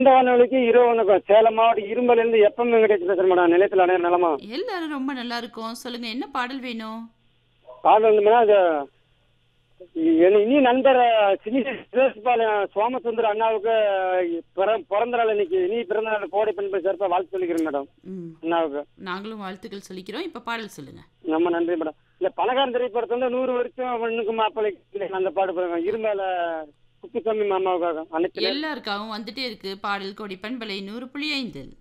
இந்த வானொலிக்கு இரவு வணக்கம் சேலம் மாவட்டம் இரும்பல இருந்து எப்பம் வெங்கடேஷ் பேசுறேன் மேடம் நிலையத்தில் அனைவரும் நலமா எல்லாரும் ரொம்ப நல்லா இருக்கும் சொல்லுங்க என்ன பாடல் வேணும் பாடல் வந்து மேடம் அது என் இனி நண்பர் சினிபாளையம் சோமசுந்தர் அண்ணாவுக்கு பிற- பிறந்த நாள் இன்னைக்கு இனி பிறந்த நாள் கோடை பெண்கள் சிறப்பாக வாழ்த்து சொல்லிக்கிறேன் மேடம் ம் அண்ணாவுக்கு நாங்களும் வாழ்த்துக்கள் சொல்லிக்கிறோம் இப்ப பாடல் சொல்லுங்க ரொம்ப நன்றி மேடம் இந்த பணக்காரன் திரைப்படத்தை வந்து நூறு வருஷம் மண்ணுக்கு மாப்பிள்ளை அந்த பாடு பாருங்க இரும்பல குப்புசாமி மாமாவுக்காக அனைத்து எல்லாருக்காகவும் வந்துட்டே இருக்கு பாடல் கொடி பண்பலை நூறு புள்ளி ஐந்தில்